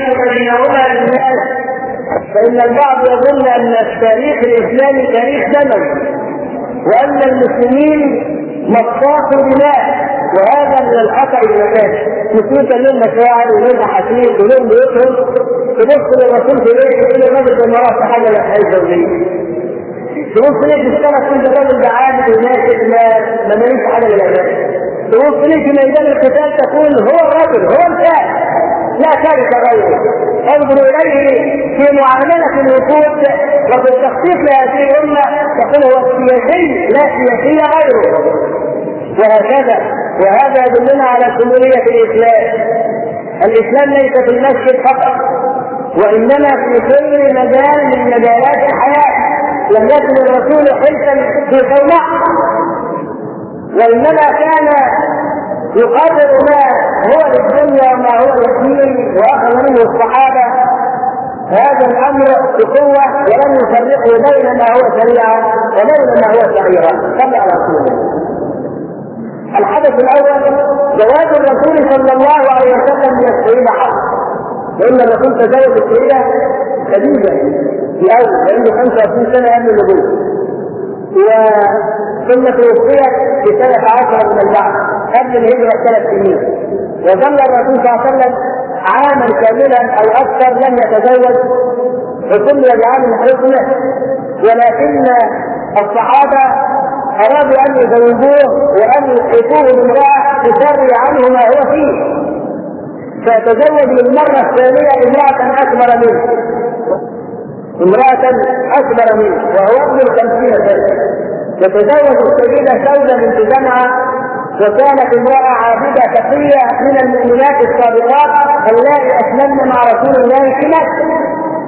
بينهما للناس فإن البعض يظن أن التاريخ الإسلامي تاريخ زمن وأن المسلمين مصاص دماء وهذا من الخطأ المكان مسلمين كان لهم مشاعر ولهم احاسيس ولهم بيوتهم تبص للرسول في بيته تقول الراجل ده ما راح حاجه لا حاجه زوجيه تبص ليه في السنه كنت الراجل ده عابد وناسك ما ما ماليش حاجه للعباده تبص ليه في ميدان القتال تقول هو الرجل هو الكائن لا شريك غيره انظر اليه في معامله الوقود وفي التخطيط لهذه الامه تقول هو السياسي لا سياسي غيره وهكذا وهذا يدلنا على شمولية الإسلام الإسلام ليس في المسجد فقط وإنما في كل مجال من مجالات الحياة لم يكن الرسول حلفا في صومعة وإنما كان يقرر ما هو للدنيا وما هو للدين وأخذ منه الصحابة هذا الأمر بقوة ولم يفرقوا بين ما هو شريعة وبين ما هو شريعة صلى على رسول الله الحدث الاول زواج الرسول صلى الله عليه وسلم من السيده حفصه لان الرسول تزوج السيده خديجه في اول عنده 25 سنه قبل النبوه ثم توفيت في سنة عشرة من البعث قبل الهجرة ثلاث سنين وظل الرسول صلى الله عليه وسلم عاما كاملا أو أكثر لم يتزوج وكل بعام حزنه ولكن الصحابة أرادوا أن يزوجوه وأن يحيطوه بامرأة تسري عنه ما هو فيه فتزوج للمرة الثانية امرأة أكبر منه امرأة أكبر منه وهو ابن الخمسين سنة يتزوج السيدة سودة بنت جمعة وكانت امرأة عابدة تقية من المؤمنات السابقات اللاتي أسلمن مع رسول الله في مكة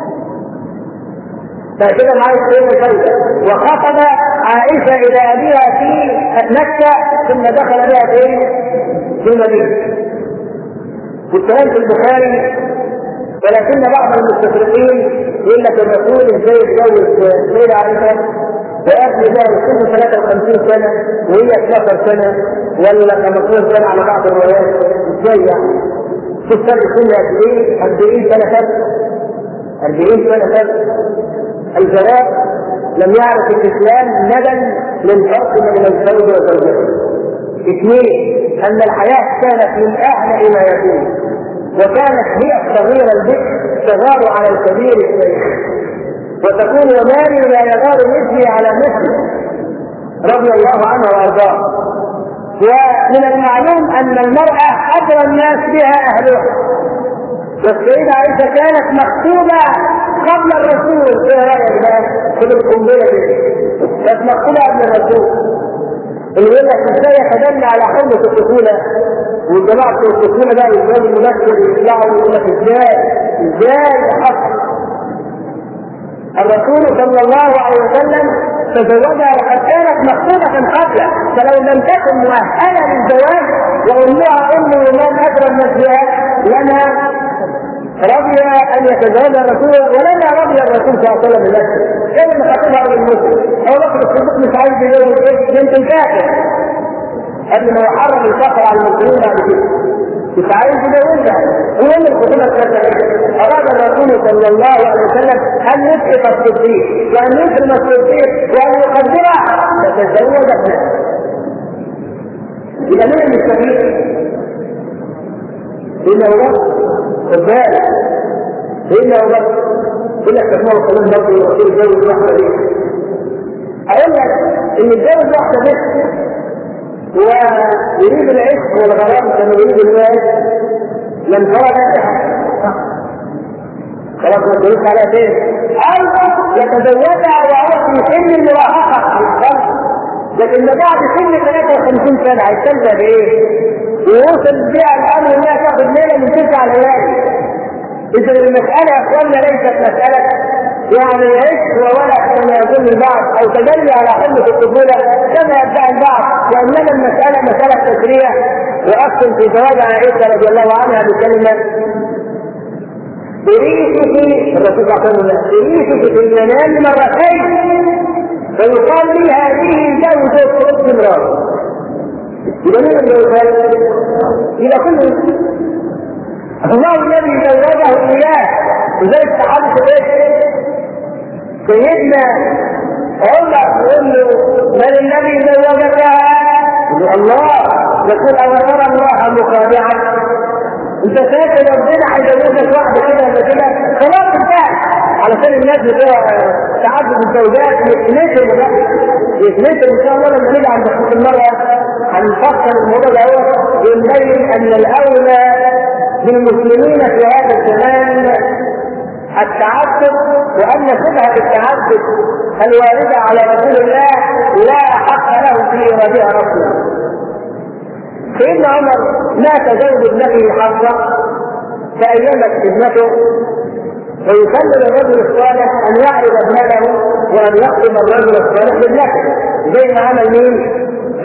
فكده معاه السيدة سودة وخطب عائشة إلى أبيها في مكة ثم دخل بها في في المدينة والكلام في البخاري ولكن بعض المستشرقين يقول لك الرسول ازاي يتجوز ليلى عائشة ويأتي بها سن 53 سنة وهي 12 سنة ولا 15 سنة على بعض الروايات ازاي يعني؟ شوف فرق سن قد ايه؟ 40 سنة فرق 40 سنة فرق الجواب لم يعرف الاسلام ندى للفرق بين الزوج وزوجته. اثنين ان الحياه كانت من اهنأ ما يكون وكانت هي الصغيره البكر تغار على الكبير الشيخ وتقول ومالي لا يغار مثلي على مثلي رضي الله عنه وارضاه ومن المعلوم ان المراه ادرى الناس بها اهلها والسيدة عائشة كانت مخطوبة قبل الرسول ايه رأيك بقى في القنبلة دي؟ كانت مخطوبة قبل الرسول اللي يقول لك ازاي يتدلى على حرمة الطفولة والجماعة بتوع الطفولة بقى يقولوا الممثل يطلعوا يقول لك ازاي ازاي حصل الرسول صلى الله عليه وسلم تزوجها وقد كانت مخطوبة قبله فلو لم تكن مؤهلة للزواج وأمها أم إمام أكرم الناس لما رضي ان يتزوج الرسول ولما رضي الرسول صلى الله عليه وسلم بنفسه كان مخاطبها بالمسلم او بكر الصديق مش عايز يتجوز ايه بنت الكافر قبل ما يحرم الكفر على المسلمين بعد كده مش عايز يتجوزها المهم الخطوبه الثلاثه اراد الرسول صلى الله عليه وسلم ان يسقط الصديق وان يكرم الصديق وان يقدرها فتزوج ابنه يبقى مين المستفيد؟ سيدنا ابو بكر خد بالك سيدنا ابو بكر يقول لك تسمعوا الكلام برضه الرسول يتجوز واحده بنت اقول لك ان يتجوز واحده بنت ويريد العشق والغرام كما يريد الناس لم ترى ذاتها خلاص ما تدوس عليها فين؟ او يتزوجها وهو في سن المراهقه لكن بعد سن 53 سنه هيستمتع بايه؟ ويوصل بها الامر انها تاخذ ليله من تسع ليالي اذا المساله يا اخواننا ليست مساله يعني عشق وولد كما يظن البعض او تجلي على حلم الطفوله كما يدعي البعض وانما المساله مساله تسريه واقسم في زواج عائشه رضي الله عنها بكلمه بريشك الرسول صلى الله عليه وسلم بريشك في المنام مرتين فيقال لي هذه زوجة ابن امرأة يبقى مين اللي يبقى كل الله الذي زوجه اياه لذلك تعالى ايه؟ سيدنا عمر يقول له من الذي زوجك يقول الله يقول او ترى الله مخادعا انت فاكر ربنا هيزوجك واحده كده ولا كده خلاص انتهى علشان الناس بتوع تعدد الزوجات يتنسوا بقى يتنسوا ان شاء الله لما نيجي عند حقوق المراه هنفكر الموضوع ده ونبين ان الاولى بالمسلمين في هذا الزمان التعدد وان شبهه التعدد الوارده على رسول الله لا حق له في ارادها رسوله سيدنا عمر مات زوج ابنته حفصه فايمت ابنته فيكلم الرجل الصالح ان يعرض ابنته وان يخطب الرجل الصالح بابنته زي ما عمل مين؟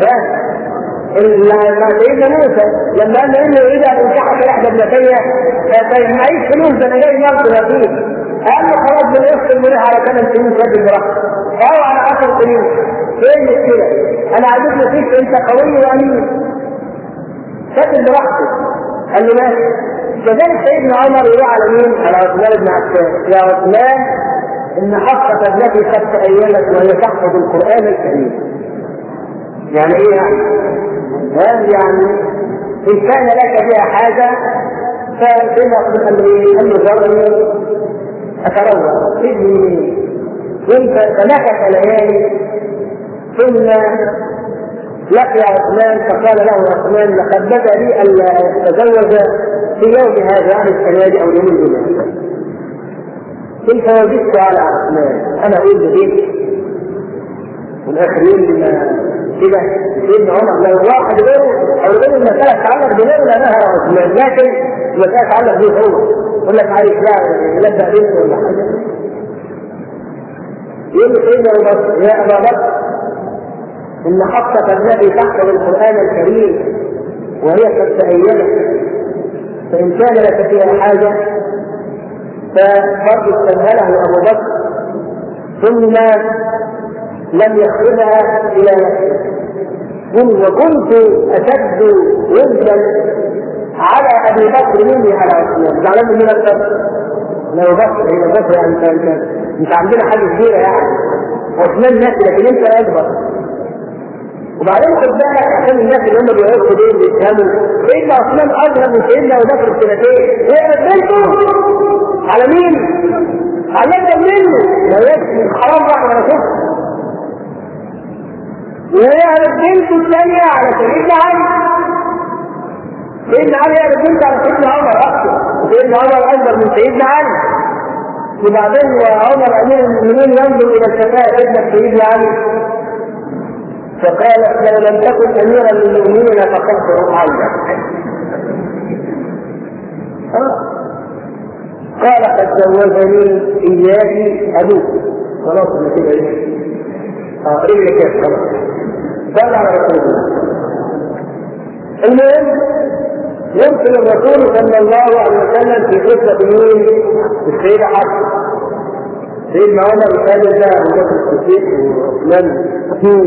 سيدنا موسى لما قال انه يريد ان ينكحك احدى ابنتي فمعيش فلوس ده انا جاي مرضى فيه قال له خلاص بنفصل منها على ثمان سنين سد براحتك او على 10 سنين ايه المشكله؟ انا عايزك فيك انت قوي وامين سد براحتك قال له ماشي كذلك سيدنا عمر يروح على مين؟ على عثمان بن عفان يا عثمان ان حفصه ابنتي قد تأيمت وهي تحفظ القران الكريم يعني ايه يعني؟ قال يعني ان كان لك بها حاجه فسيدنا عثمان قال له ايه؟ قال له ذرني اتروى سيدني وانت فمكث ليالي ثم لقي عثمان فقال له عثمان لقد بدا لي الا اتزوج في يوم هذا يعني السنه دي او يوم الجمعه كنت وجدت على عثمان انا اقول لبيت والاخر يقول لي كده سيدنا عمر لو واحد غيره او غير المساله تتعلق بغيره لانها عثمان لكن المساله تتعلق به هو يقول لك عايز لا يلبى بنته ولا حاجه يقول له سيدنا ابو بكر يا ابا بكر ان حفصه النبي تحفظ القران الكريم وهي قد تأيدت فإن كان لك فيها حاجة فبرضه استمهله أبو بكر ثم لم يخرجها إلى نفسه قل وكنت أشد وزنا على أبي بكر مني على عثمان زعلان من أكثر لو بكر هي بكر يعني أنت أنت مش عندنا حاجة كبيرة يعني عثمان ناسي لكن أنت أكبر وبعدين خد بالك عشان الناس اللي هم بيعرفوا دول بيفهموا سيدنا عثمان اصغر من سيدنا ابو بكر بسنتين هي بنته على مين؟ على اكبر منه لو يكفي حرام راح ولا شفت ويعرف بنته الثانية على سيدنا علي سيدنا علي يعرف بنته على سيدنا عمر اكثر سيدنا عمر اكبر من سيدنا علي وبعدين عمر امير المؤمنين ينظر الى الشفاء ابن سيدنا علي فقال لو لم تكن اميرا للمؤمنين فقدت علي قال قد زوجني اياك ابوك خلاص انا كده ايه اه رجلك يا خلاص قال على رسول الله المهم يرسل الرسول صلى الله عليه وسلم في قصه مين؟ السيده حفصه سيدنا عمر قال لا ابو بكر الصديق وعثمان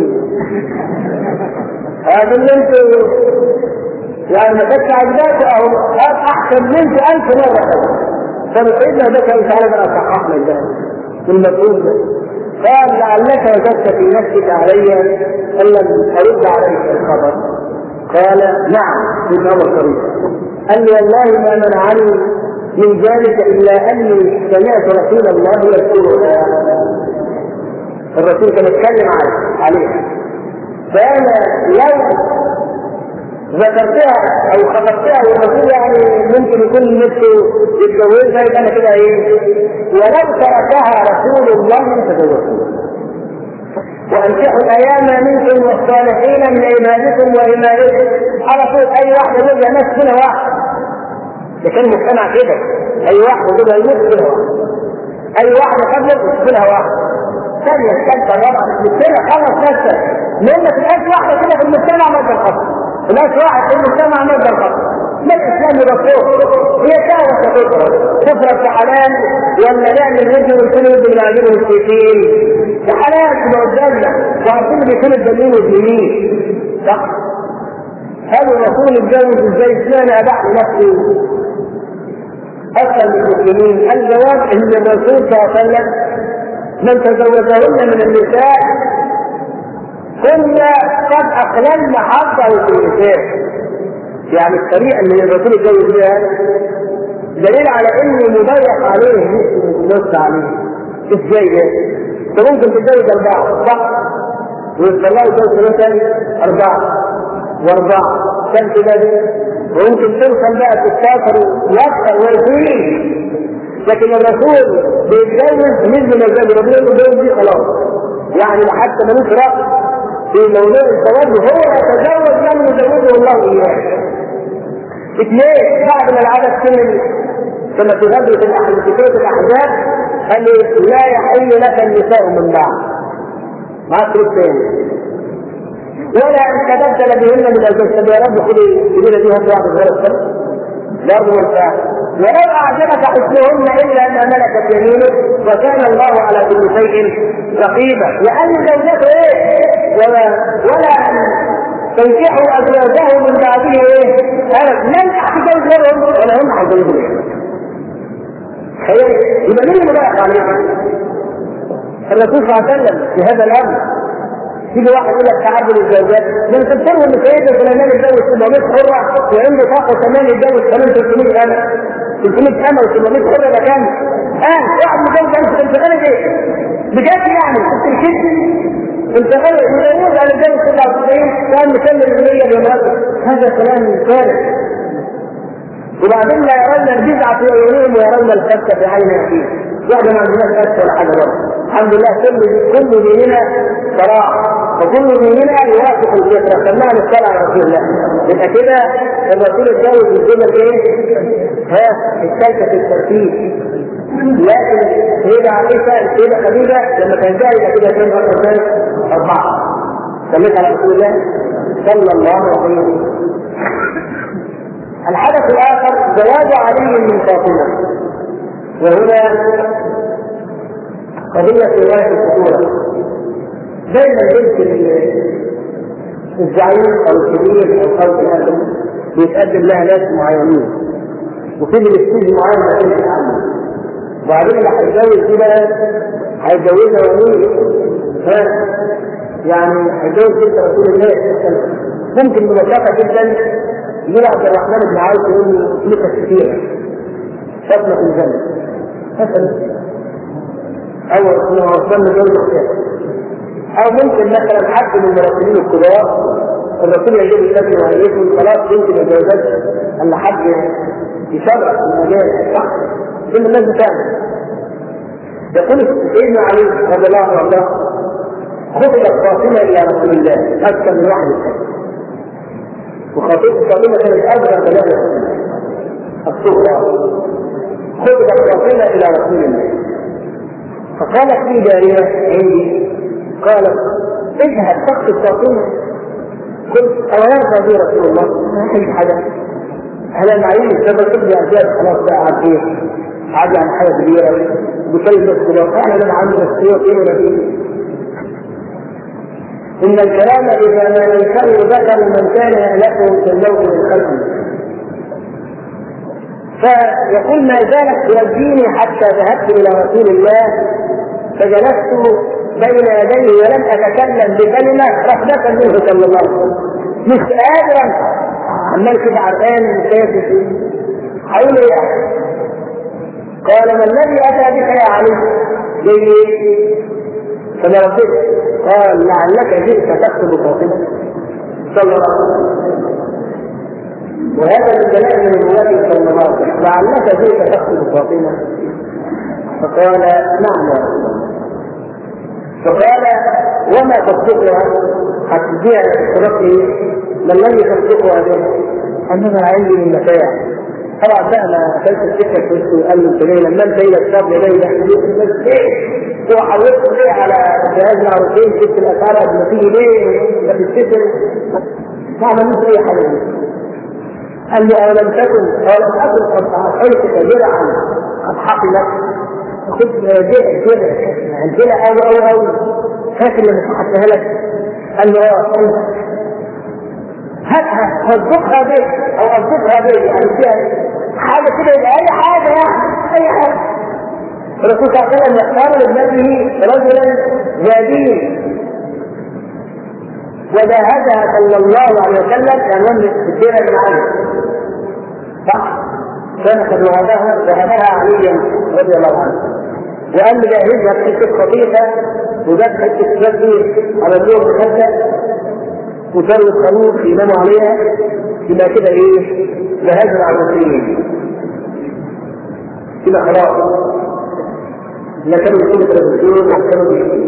هذا اللي انتوا يعني ما كانتش عجباك اهو احسن منك الف مره فسيدنا ده كان تعالى بقى صحح لك ده المفهوم ده قال لعلك وجدت في نفسك علي ان لم ارد عليك الخبر قال نعم سيدنا عمر كريم قال لي والله ما منعني من ذلك الا اني سمعت رسول الله يذكرها الرسول كان يتكلم عليها فانا لو ذكرتها او خبرتها والرسول يعني ممكن يكون نفسه يتجوزها يبقى انا كده ايه ولو تركها رسول الله تزوجها وانكحوا الايام منكم والصالحين من عبادكم وامائكم على طول اي واحده زوجها ناس كلها واحد ده كان مجتمع كده اي واحده زوجها يموت كلها واحد اي واحده قبلك كلها واحد ثانية الثالثة الرابعة المجتمع خلص نفسك لأن ما تبقاش واحدة كده في المجتمع مادة الخطر تبقاش واحد في المجتمع مادة الخطر ما الإسلام يبقى هي شهوة تفكر تفرق في حلال ولا نعمل رجل ونكون ابن العجيب والسيفين في حلال تبقى قدامنا وعارفين بيكون الدليل واليمين صح هل الرسول اتجوز ازاي اشمعنى اباح لنفسه اكثر من المسلمين الجواب ان الرسول صلى الله عليه وسلم من تزوجهن من النساء كنا قد اقللنا حظه في النساء يعني الطريقه اللي الرسول يتجوز بها دليل على انه مضيق عليه مش نص عليه ازاي ده؟ انت ممكن تتجوز اربعه صح؟ ويطلعوا يتجوز ثاني اربعه واربعه كم كده ويمكن توصل بقى 16 واكثر ويزيد لكن الرسول بيتجوز مثل ما الزوج ربنا يتجوز دي خلاص يعني حتى ملوش راي في موضوع الزواج هو يتزوج من يزوجه الله اياه اثنين بعد ما العدد كمل كما في غزوه في سوره الاحزاب قال لا يحل لك النساء من بعد ما شروط ثاني ولا ان تبدل بهن من ازواج يا رب خذي كبيره دي هات واحده غير السنه برضه مرتاح ولو اعجبك حسنهن الا ما ملكت يمينك وكان الله على كل شيء رقيبا لان زوجته ايه ولا ولا تنكحوا ازواجه من بعده ايه؟ قالت لن تحتجوز غيرهم ولا هم حيجوزوا تخيل يبقى مين اللي ضيق عليك؟ الرسول صلى الله عليه وسلم في هذا الامر يجي واحد يقول لك تعدد الزوجات من تذكروا ان سيدنا سليمان اتجوز 700 حره وعنده طاقه كمان يتجوز كمان 300 انا 300 انا و700 حره ده كام؟ اه واحد متجوز انت انت غير ايه؟ بجد يعني انت الكذب انت غير يقول انا اتجوز 97 كان مكمل المية لمراته هذا كلام فارغ وبعدين لا يرون الجزعة في عيونهم ويرون الفتة في عين أخيه واحدة ما عندناش فتة ولا حاجة برضه الحمد لله كل كل ديننا صراحة وكل ديننا يوافق الفطرة سماها نتكلم على رسول الله يبقى كده الرسول اتجوز الجمل ايه؟ ها الثالثة في الترتيب لكن سيدة عائشة السيدة خديجة لما كان جاي يبقى كده كام رقم ثالث؟ أربعة سميت على رسول الله صلى الله عليه وسلم الحدث الآخر زواج علي من فاطمة وهنا قضية رواية الخطورة دايما بنت الزعيم أو الكبير أو خلق الآدم بيتقدم لها ناس معينين وفي الاستيج معين ما تمشي عنه وبعدين اللي هيتجوز دي بقى هيتجوزها وليه ها يعني هيتجوز بنت رسول الله ممكن ببساطة جدا يجي عبد الرحمن بن عوف يقول له لك كثيرة فاطمة في الجنة مثلا او انه عثمان بن جوز او ممكن مثلا حد من المراسلين الكبار الرسول يجيب النبي وهيئته خلاص يمكن الجوازات ان حد يشرع المجال صح كل الناس بتعمل يقول سيدنا علي رضي الله عنه خطبت فاطمه الى رسول الله اكثر من واحد الثاني وخطيبة فاطمه كانت اصغر بلاد الصغرى خطبت فاطمه الى رسول الله فقالت لي جارية عندي قالت اذهب تخطب فاطمة قلت أو يرضى بي رسول الله ما في حاجة أنا معين سبب تبدي أجاب خلاص بقى عارفين عادي عن حاجة كبيرة بكل بس لو احنا لنا عندنا السيوط ايه ولا إن الكلام إذا ما ينكر ذكر من كان يألفه في الموت من خلقه فيقول ما زالت ترجيني حتى ذهبت الى رسول الله فجلست بين يديه ولم اتكلم بكلمه رحمه منه صلى الله عليه وسلم مش قادر عمال كده عرقان كافي هقول ايه قال ما الذي اتى بك يا علي؟ جاي فما ردت قال لعلك جئت تكتب فاطمه صلى الله عليه وسلم وهذا من دلائل من النبي صلى الله عليه وسلم لعلك جئت تقتل فاطمه فقال نعم يا رسول الله فقال وما تصدقها هتديها تصدقي ما الذي تصدقها به؟ انما عندي من متاع طبعا بقى ما اكلت السكه في وسطه وقال له انت ليه لما انت الى الصبر ليه بس ايه وحولت ليه على جهاز العروسين جبت الاسعار ما تيجي ليه ما تتكسر ما عملوش اي حاجه قال لي أولم تكن أولم أكن قد أعطيتك درعا قد حقلت خذ جئت كده عندنا أوي أوي أوي فاكر لما حطها لك قال له اه هاتها صدقها بيت او اصدقها بيت يعني فيها حاجه كده يبقى اي حاجه يعني اي حاجه الرسول صلى الله عليه وسلم يختار لابنته رجلا زاديا وجاهدها صلى الله عليه وسلم ان يملك الدين بن علي صح كان قد وهبها وهبها عليا رضي الله عنه وقال له جهزها بحته خفيفه وجاب حته تسجل على اليوم بخده وكانوا الخروف يناموا عليها يبقى كده ايه؟ جهاز على المسلمين كده خلاص لا كانوا يكونوا تلفزيون ولا كانوا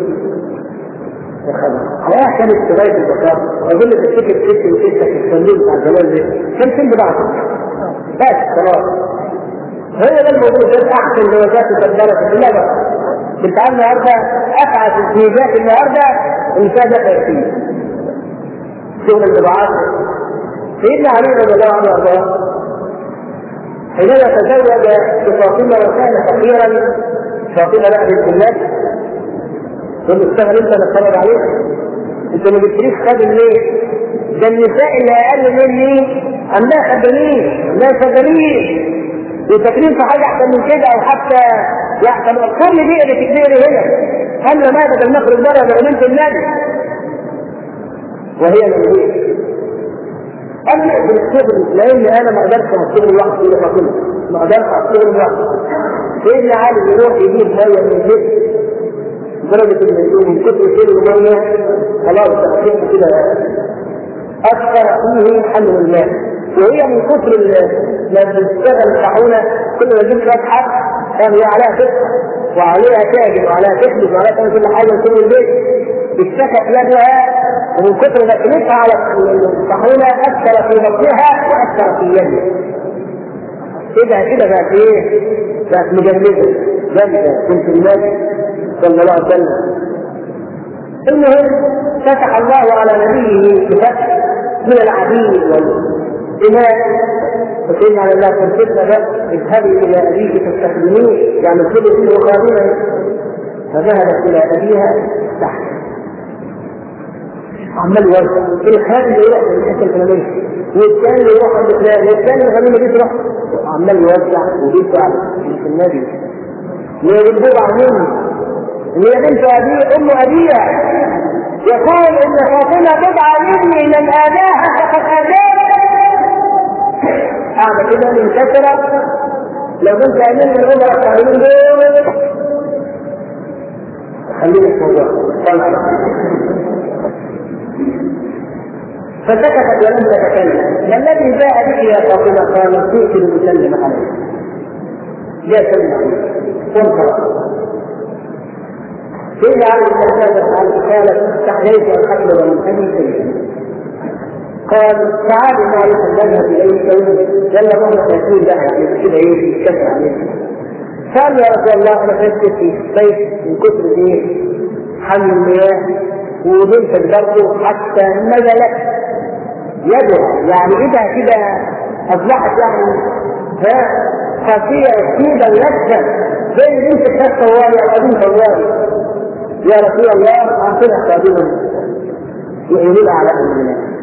الحياة كانت بداية البشر أظن تفتكر ست وستة في التنظيم بتاع زمان ده كان فين بتاعته بس خلاص هي ده الموضوع ده أحسن جوازات وسجلت في اللعبة انت عارف النهارده أسعد الزيجات النهارده النساء ده فيه شغل الطباعات سيدنا علي رضي الله عنه وارضاه حينما تزوج بفاطمه وكان فقيرا فاطمه بقى بنت الناس تقول له اشتغل انت نتفرج عليك انت ما جبتليش خادم ليه؟ ده النساء اللي اقل مني عندها خدامين عندها خدامين وفاكرين في حاجه احسن من كده او حتى يحسن كل دي اللي تكبيري هنا قبل ما بدل نخرج بره بأمانة النبي وهي من أما بالشغل لأن أنا ما أقدرش أشتغل لوحدي إلى فاطمة ما أقدرش أشتغل لوحدي سيدنا علي يروح يجيب مية من البيت درجة ان من كتر شيل المية خلاص تأكيد كده أكثر فيه حمل الماء وهي من كتر ما بتشتغل الطاحونة كل ما تجيب شوية حد كان هي عليها فكر وعليها تاجر وعليها تحدث وعليها تعمل كل حاجة في البيت اشتكت لها ومن كتر ما كلتها على الطاحونة أثر في بطنها وأثر في يدها كده كده بقت ايه؟ بقت مجمدة جامدة كنت الناس صلى الله عليه وسلم المهم فتح الله على نبيه بفتح من العبيد والإماء فسيدنا على الله تنفتنا بقى اذهبي إلى أبيك تستخدميه يعني كل منه خادما فذهبت إلى أبيها تحت عمال يوزع الخادم يروح من الحته الفلانيه والثاني يروح عند فلان والثاني الغنيمه دي تروح عمال يوزع وبيدفع في النبي يردوا عنهم هي بنت أبي أم أبيها يقول إن فاطمة بضعة مني من آذاها فقد آذاني قاعدة كده منكسرة لو كنت أمين من عمر الطاهرين دول خلينا في الموضوع فسكتت ولم تتكلم ما الذي جاء بك يا فاطمة قالت جئت لأسلم عليك جاء سلم عليك وانصرف سيدنا علي بن ابي قال استحييت ان اطلب من ابي شيئا قال تعالوا ما نذهب اليه يلا روح تاكيد بقى كده ايه يتكسر عليه قال يا رسول الله انا خدت في بيت من كثر ايه حمل المياه ونمسك برضه حتى نزلت يدها يعني ايدها كده اصبحت يعني ها خفيه كده لذه زي اللي انت كانت طوالي او قديم طوالي يا رسول الله اعطنا خادما يعينون على امرنا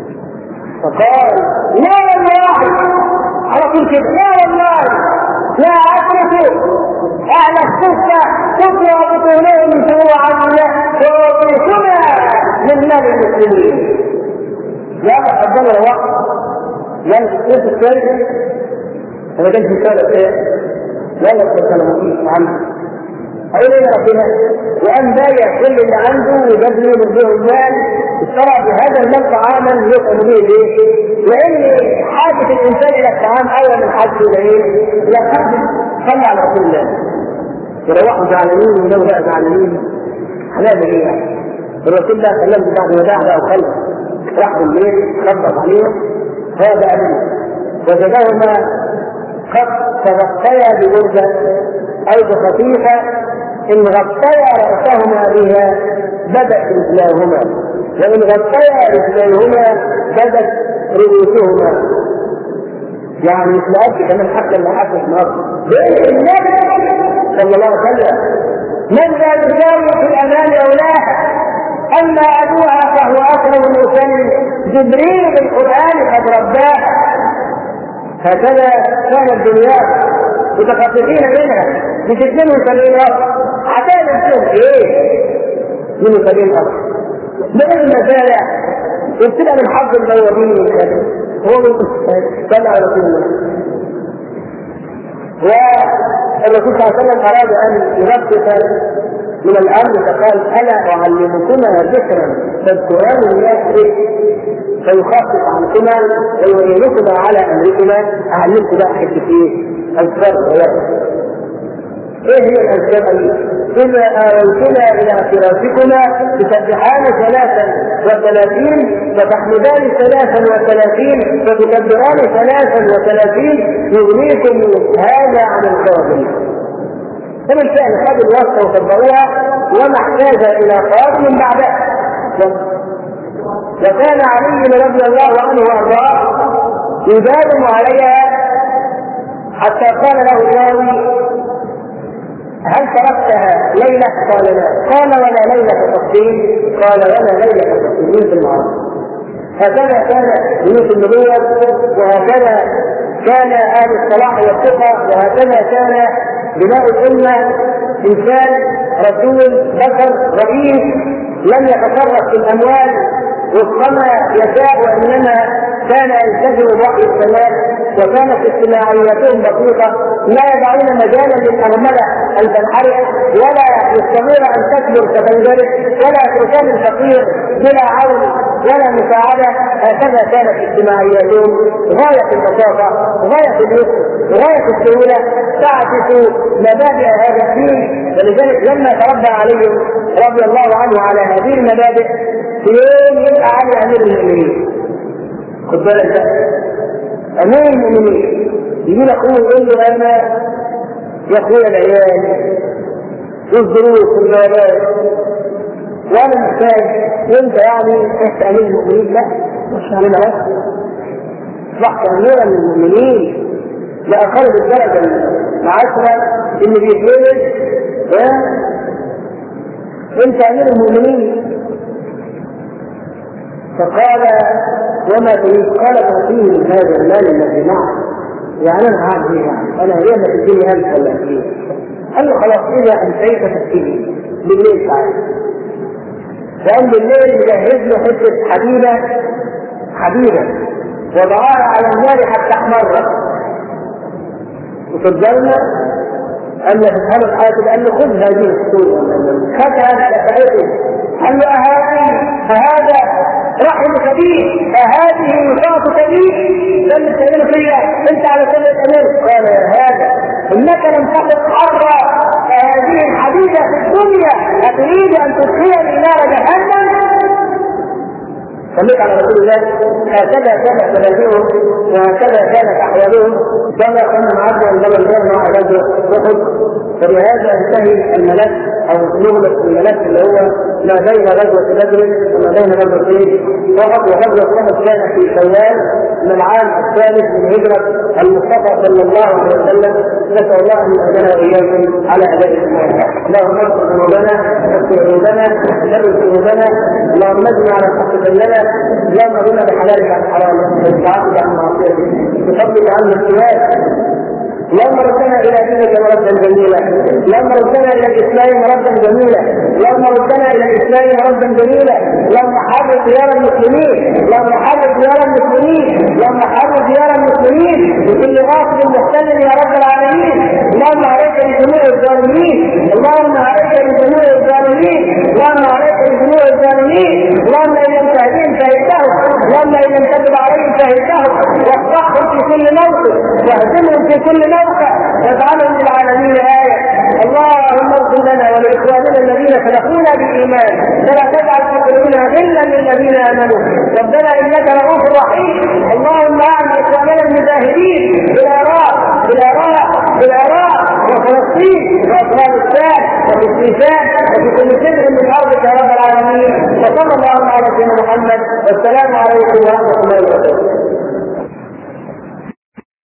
فقال لا والله على طول كده لا والله لا اترك اهل الصفه تطلع بطولهم جوعا ويعطيكما من مال المسلمين لا قدم الوقت لن تشوف الشركه هذا كان في سالة ايه؟ لا لا تتكلم عنه أقول إيه ربنا وأن بايع كل اللي عنده وجاب له من به المال اشترى بهذا المال طعاما يطعم به الايه؟ لأن حاجة الإنسان إلى الطعام أول من حاجته إلى إيه؟ إلى الحاجة صلى على رسول الله يروحوا زعلانين ولو بقى زعلانين هنعمل إيه يعني؟ الرسول ده كلمت بعد ما دعا بقى وخلص راح بالليل خبط عليهم هذا أبيه وجدهما قد تغطيا ببردة أو بخفيفة إن غطيا رأسهما بها بدت رجلاهما وإن غطيا رجليهما بدت رؤوسهما يعني مش مؤدي كمان حتى اللي حتى في مصر النبي صلى الله عليه وسلم من لا يساوي في الأمان أولاها أما أبوها فهو أكرم الإنسان جبريل القرآن قد رباها هكذا كانت دنيا متخصصين منها مش 72 أرض عتاد فيهم ايه؟ 72 أرض من المزارع وابتدى من حظ البوابين وكذا هو من صلى على رسول الله والرسول صلى الله عليه وسلم اراد ان يربط من الامر فقال الا اعلمكما ذكرا تذكران الناس به فيخفف عنكما ويعينكما على امركما اعلمكم بقى حته ايه؟ اذكار ايه هي الاذكار إذا آويتنا إلى فراشكما تسبحان ثلاثا وثلاثين وتحمدان ثلاثا وثلاثين وتكبران ثلاثا وثلاثين يغنيكم هذا عن القادم فبالفعل خذوا الوصفة وطبقوها وما احتاج إلى قادم بعدها وكان علي رضي الله عنه وارضاه يداوم عليها حتى قال له الراوي هل تركتها ليلة؟ قال لا قال ولا ليلة تفصيل قال ولا ليلة تفصيل في المعروف هكذا كان بيوت النبوة وهكذا كان أهل الصلاح والثقة وهكذا كان بناء الأمة إنسان رسول بشر رئيس لم يتصرف في الأموال وفقما يشاء وإنما كان يلتزم بوحي السماء وكانت اجتماعياتهم بسيطة لا يدعون مجالا للأرملة أن تنحرف ولا يستمر أن تكبر فتنجرف ولا تكون الفقير بلا عون ولا مساعدة هكذا كانت اجتماعياتهم غاية البساطة غاية اليسر غاية السهولة تعكس مبادئ هذا الدين ولذلك لما تربى علي رضي الله عنه على هذه المبادئ في يوم يبقى علي امير المؤمنين خد بالك امير المؤمنين يجي اخوه يقول له انا يا اخويا العيال والظروف والمالات وانا محتاج وانت يعني تحت امير المؤمنين لا مش علينا بس اصبحت اميرا للمؤمنين لاقل الدرجه العشره اللي بيتولد انت امير المؤمنين فقال وما تريد؟ قال تعطيه من هذا المال الذي معه يعني انا هعمل ايه يعني؟ انا ليه ما تديني 1000 ولا 2000 قال له خلاص اذا انتهيت فاكتبني بالليل تعالى فقام بالليل يجهز له حته حديده حديده وضعها على النار حتى احمرت وصدقنا أن تفهم الحاكم قال له خذ هذه الصورة خدها دفعته قال له أهذه فهذا رحمك بي فهذه وفاتك بي لم تعمل فيا انت على سنة الامير قال يا هذا انك لم تقف حرا فهذه الحديدة في الدنيا أتريد أن تدخلني نار جهنم صليت على رسول الله هكذا كانت منازلهم وهكذا كانت احوالهم كما كنا معدوا الجبل كان مع غزوه احد فبهذا ينتهي الملف او نغلق الملف اللي هو ما بين غزوه بدر وما بين غزوه احد وغزوه احد كانت في شوال من العام الثالث من هجره المصطفى صلى الله عليه وسلم نسال الله ان يهدنا واياكم على اداء الاسلام اللهم اغفر ذنوبنا واغفر عيوبنا شر ذنوبنا اللهم اجمع على الحق بيننا اللهم اغننا بحلالك عن حرامك وبطاعتك عن معصيتك بفضلك عن السواد اللهم ردنا الى دينك مردا جميلا اللهم ردنا الى الاسلام مردا جميلا اللهم ردنا الى الاسلام مردا جميلا اللهم حرر ديار المسلمين اللهم حرر ديار المسلمين اللهم حرر ديار المسلمين بكل غاصب محتل يا رب العالمين اللهم عليك بجميع الظالمين اللهم عليك بجميع الظالمين اللهم عليك بجميع الظالمين اللهم ان لم تهديهم فهدتهم اللهم ان لم تتب عليهم فهدتهم واصلحهم في كل موقف واهزمهم في كل موقع واجعلهم للعالمين آية اللهم اغفر لنا ولاخواننا الذين سبقونا بالايمان ولا تجعل في قلوبنا غلا للذين امنوا ربنا انك رؤوف رحيم اللهم اعن اخواننا المجاهدين في العراق في العراق في العراق وفلسطين وافغانستان وفي السيشان وفي كل سدر من ارضك يا رب العالمين وصلى الله على سيدنا محمد والسلام عليكم ورحمه الله وبركاته